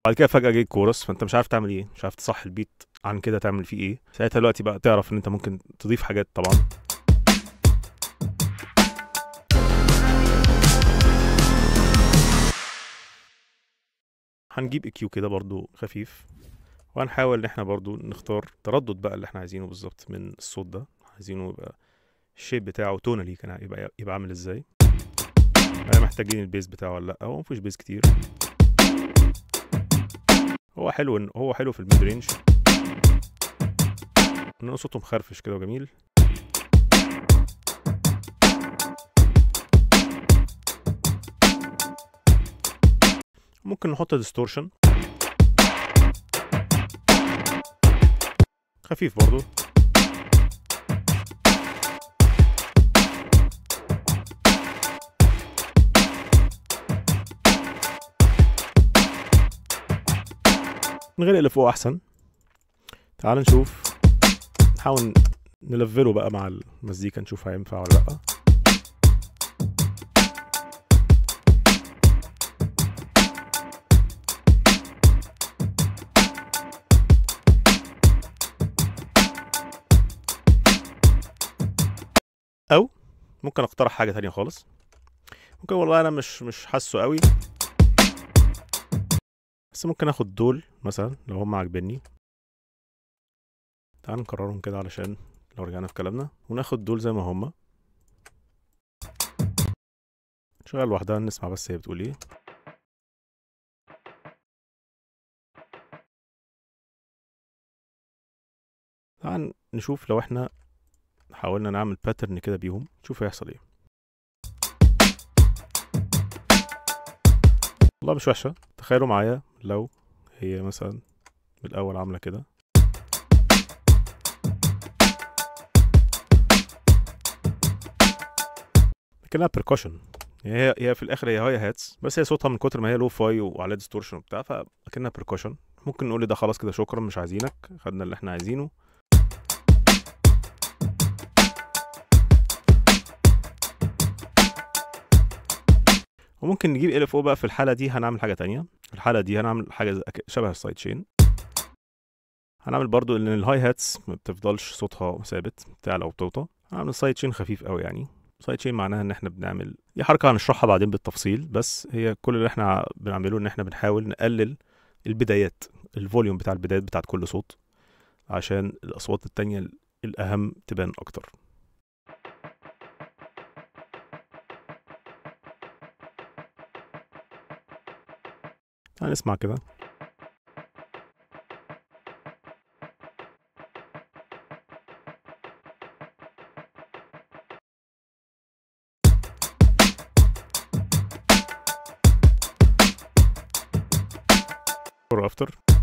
بعد كده فجاه جه الكورس فانت مش عارف تعمل ايه مش عارف تصح البيت عن كده تعمل فيه ايه ساعتها دلوقتي بقى تعرف ان انت ممكن تضيف حاجات طبعا هنجيب اكيو كده برضو خفيف وهنحاول ان احنا برضو نختار تردد بقى اللي احنا عايزينه بالظبط من الصوت ده عايزينه يبقى الشيب بتاعه تونالي كان يبقى يبقى عامل ازاي احنا محتاجين البيز بتاعه ولا لا هو مفيش بيز كتير هو حلو إن هو حلو في الميد رينج انه صوته مخرفش كده وجميل ممكن نحط ديستورشن خفيف برضو نغير اللي فوق احسن تعال نشوف نحاول نلفله بقى مع المزيكا نشوف هينفع ولا لا او ممكن اقترح حاجه تانية خالص ممكن والله انا مش مش حاسه قوي بس ممكن اخد دول مثلا لو هم عاجبني تعال نكررهم كده علشان لو رجعنا في كلامنا وناخد دول زي ما هم نشغل لوحدها نسمع بس هي بتقول ايه تعال نشوف لو احنا حاولنا نعمل باترن كده بيهم نشوف هيحصل ايه والله مش وحشة تخيلوا معايا لو هي مثلا من الأول عاملة كده لكنها percussion هي هي في الآخر هي هاي هاتس بس هي صوتها من كتر ما هي لو فاي وعليها ديستورشن وبتاع فأكنها percussion ممكن نقول ده خلاص كده شكرا مش عايزينك خدنا اللي احنا عايزينه وممكن نجيب ال فوق بقى في الحاله دي هنعمل حاجه تانية في الحاله دي هنعمل حاجه زي- شبه السايد تشين هنعمل برضو ان الهاي هاتس ما بتفضلش صوتها ثابت بتعلى وبتوطى هنعمل سايد تشين خفيف قوي يعني سايد تشين معناها ان احنا بنعمل دي حركه هنشرحها بعدين بالتفصيل بس هي كل اللي احنا بنعمله ان احنا بنحاول نقلل البدايات الفوليوم بتاع البدايات بتاعت كل صوت عشان الاصوات التانية الاهم تبان اكتر هنسمع كده before after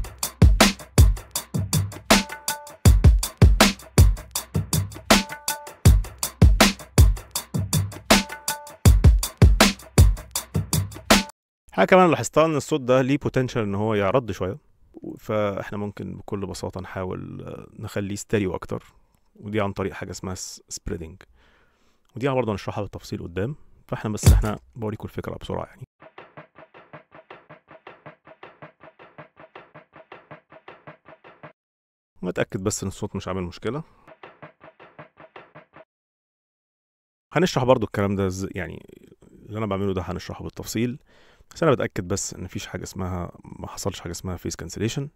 حاجة كمان لاحظتها ان الصوت ده ليه بوتنشال ان هو يعرض شوية فاحنا ممكن بكل بساطة نحاول آه، نخليه ستيريو اكتر ودي عن طريق حاجة اسمها سبريدنج ودي برضه هنشرحها بالتفصيل قدام فاحنا بس احنا بوريكم الفكرة بسرعة يعني متأكد بس ان الصوت مش عامل مشكلة هنشرح برضو الكلام ده ازاي يعني اللي انا بعمله ده هنشرحه بالتفصيل بس انا بتاكد بس ان مفيش حاجه اسمها ما حصلش حاجه اسمها فيس كانسليشن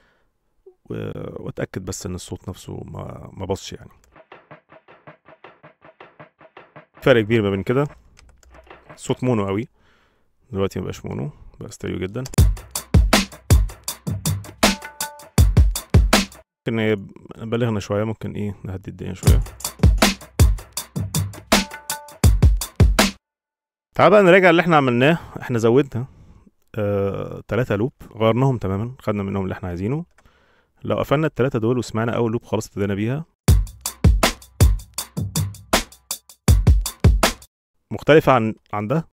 واتاكد بس ان الصوت نفسه ما ما باظش يعني فرق كبير ما بين كده صوت مونو قوي دلوقتي مبقاش مونو بقى ستيريو جدا ممكن إيه بلغنا شويه ممكن ايه نهدي الدنيا شويه تعال بقى نراجع اللي احنا عملناه احنا زودنا آه، تلاتة لوب غيرناهم تماما خدنا منهم اللي احنا عايزينه لو قفلنا التلاتة دول وسمعنا اول لوب خلاص ابتدينا بيها مختلفة عن عن ده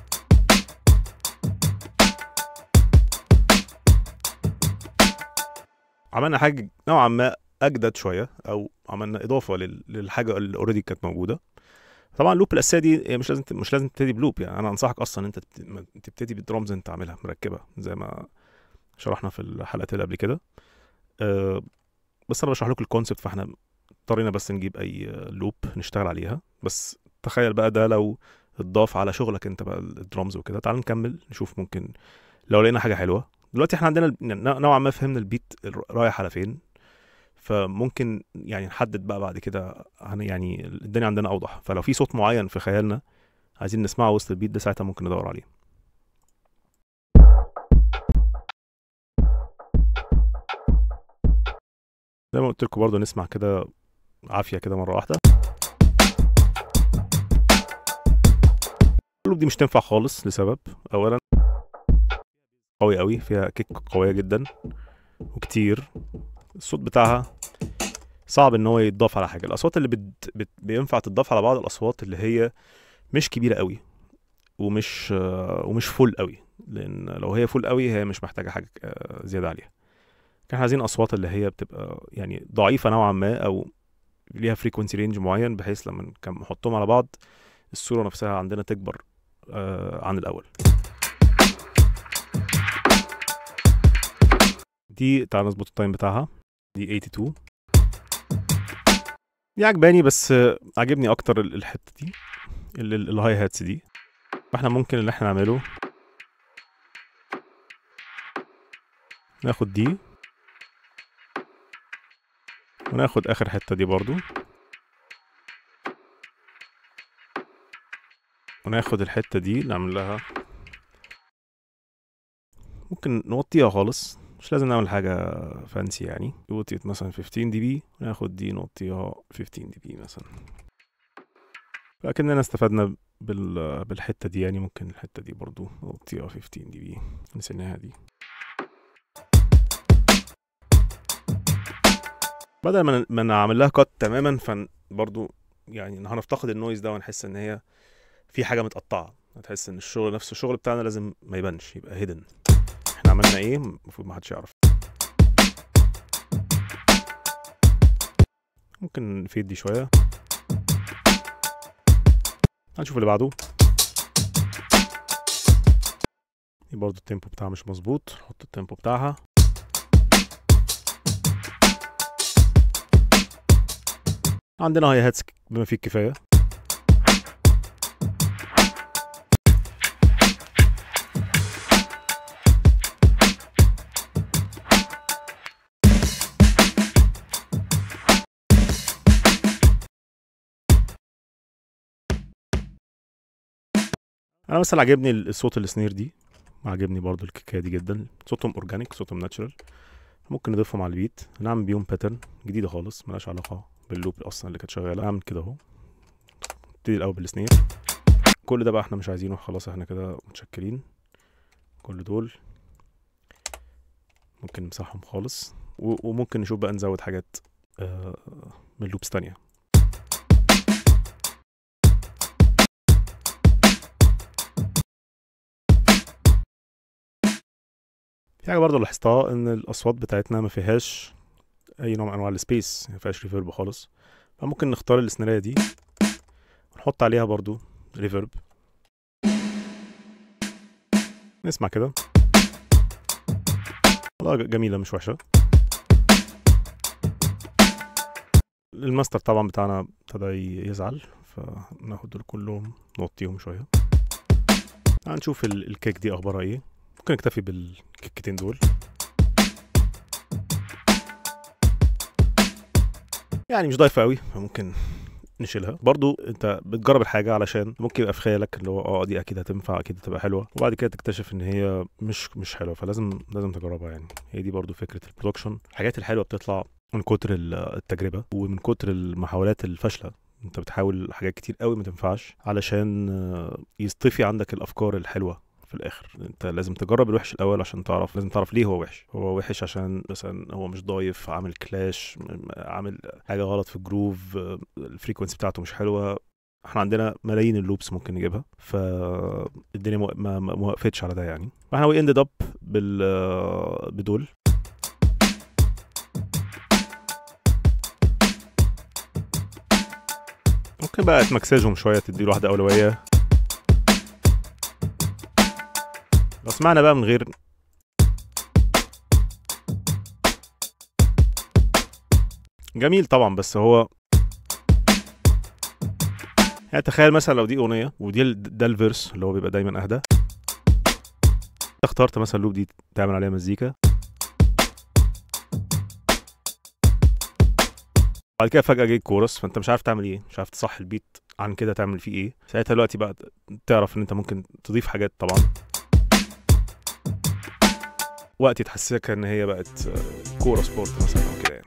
عملنا حاجة نوعا ما أجدد شوية أو عملنا إضافة لل- للحاجة اللي أوريدي كانت موجودة طبعا اللوب الاساسيه دي هي مش لازم مش لازم تبتدي بلوب يعني انا انصحك اصلا انت تبت- ما- تبتدي بالدرامز انت عاملها مركبه زي ما شرحنا في الحلقات اللي قبل كده آه، بس انا بشرح لكم الكونسبت فاحنا اضطرينا بس نجيب اي لوب نشتغل عليها بس تخيل بقى ده لو اتضاف على شغلك انت بقى الدرامز وكده تعال نكمل نشوف ممكن لو لقينا حاجه حلوه دلوقتي احنا عندنا ال- نوعا ما فهمنا البيت رايح على فين فممكن يعني نحدد بقى بعد كده هن- يعني الدنيا عندنا اوضح فلو في صوت معين في خيالنا عايزين نسمعه وسط البيت ده ساعتها ممكن ندور عليه زي ما قلت لكم برضه نسمع كده عافيه كده مره واحده اللوب دي مش تنفع خالص لسبب اولا قوي قوي فيها كيك قويه جدا وكتير الصوت بتاعها صعب ان هو يتضاف على حاجه الاصوات اللي بت... بت... بينفع تتضاف على بعض الاصوات اللي هي مش كبيره قوي ومش آه، ومش فول قوي لان لو هي فول قوي هي مش محتاجه حاجه آه، زياده عليها كان عايزين اصوات اللي هي بتبقى يعني ضعيفه نوعا ما او ليها فريكونسي رينج معين بحيث لما كان نحطهم على بعض الصوره نفسها عندنا تكبر آه، عن الاول دي تعال نظبط التايم بتاعها دي 82 دي عجباني بس آه، عجبني اكتر ال- الحته دي ال- ال- الهاي هاتس دي فاحنا ممكن اللي احنا نعمله ناخد دي وناخد اخر حته دي برضو وناخد الحته دي نعمل لها ممكن نوطيها خالص مش لازم نعمل حاجة فانسي يعني وطيت مثلا 15 دي بي ناخد دي نوطيها 15 دي بي مثلا لكننا استفدنا بال... بالحتة دي يعني ممكن الحتة دي برضو نوطيها 15 دي بي نسيناها دي بدل ما ن- ما نعمل لها كات تماما فن برضو يعني هنفتقد النويز ده ونحس ان هي في حاجة متقطعة هتحس ان الشغل نفسه الشغل بتاعنا لازم ما يبانش يبقى هيدن احنا عملنا ايه المفروض ما حدش يعرف ممكن نفيد دي شويه هنشوف اللي بعده دي برضو التيمبو بتاعها مش مظبوط نحط التيمبو بتاعها عندنا هاي هاتس بما فيه الكفايه انا مثلا عجبني الصوت السنير دي عجبني برضو الكيكايه دي جدا صوتهم اورجانيك صوتهم ناتشرال ممكن نضيفهم على البيت نعمل بيهم باترن جديده خالص ملهاش علاقه باللوب اصلا اللي كانت شغاله اعمل كده اهو نبتدي الاول بالسنير كل ده بقى احنا مش عايزينه خلاص احنا كده متشكلين كل دول ممكن نمسحهم خالص و- وممكن نشوف بقى نزود حاجات آه، من لوبس تانية في حاجة برضه لاحظتها إن الأصوات بتاعتنا ما فيهاش أي نوع من أنواع السبيس ما فيهاش ريفيرب خالص فممكن نختار السنارية دي ونحط عليها برضه ريفيرب نسمع كده والله ج- جميلة مش وحشة الماستر طبعا بتاعنا ابتدى ي- يزعل فناخد دول كلهم نوطيهم شوية هنشوف ال- الكيك دي أخبارها إيه ممكن نكتفي بالكيكتين دول يعني مش ضايفه قوي فممكن نشيلها برضو انت بتجرب الحاجه علشان ممكن يبقى في خيالك اللي هو اه دي اكيد هتنفع اكيد هتبقى حلوه وبعد كده تكتشف ان هي مش مش حلوه فلازم لازم تجربها يعني هي دي برضو فكره البرودكشن الحاجات الحلوه بتطلع من كتر ال- التجربه ومن كتر المحاولات الفاشله انت بتحاول حاجات كتير قوي ما تنفعش علشان آه، يصطفي عندك الافكار الحلوه في الاخر انت لازم تجرب الوحش الاول عشان تعرف لازم تعرف ليه هو وحش هو وحش عشان مثلا هو مش ضايف عامل كلاش م- عامل حاجه غلط في الجروف آه، الفريكونسي بتاعته مش حلوه احنا عندنا ملايين اللوبس ممكن نجيبها فالدنيا مو- ما ما ما وقفتش على ده يعني فاحنا وي اندد اب بال آه، بدول ممكن بقى تمكسجهم شويه تديله واحده اولويه لو سمعنا بقى من غير جميل طبعا بس هو يعني تخيل مثلا لو دي اغنيه ودي ال- ده الفيرس اللي هو بيبقى دايما اهدى انت اخترت مثلا اللوب دي تعمل عليها مزيكا بعد كده فجأة جه الكورس فانت مش عارف تعمل ايه مش عارف تصح البيت عن كده تعمل فيه ايه ساعتها دلوقتي بقى تعرف ان انت ممكن تضيف حاجات طبعا وقت تحسسك ان هي بقت آه، كورة سبورت مثلا او كده يعني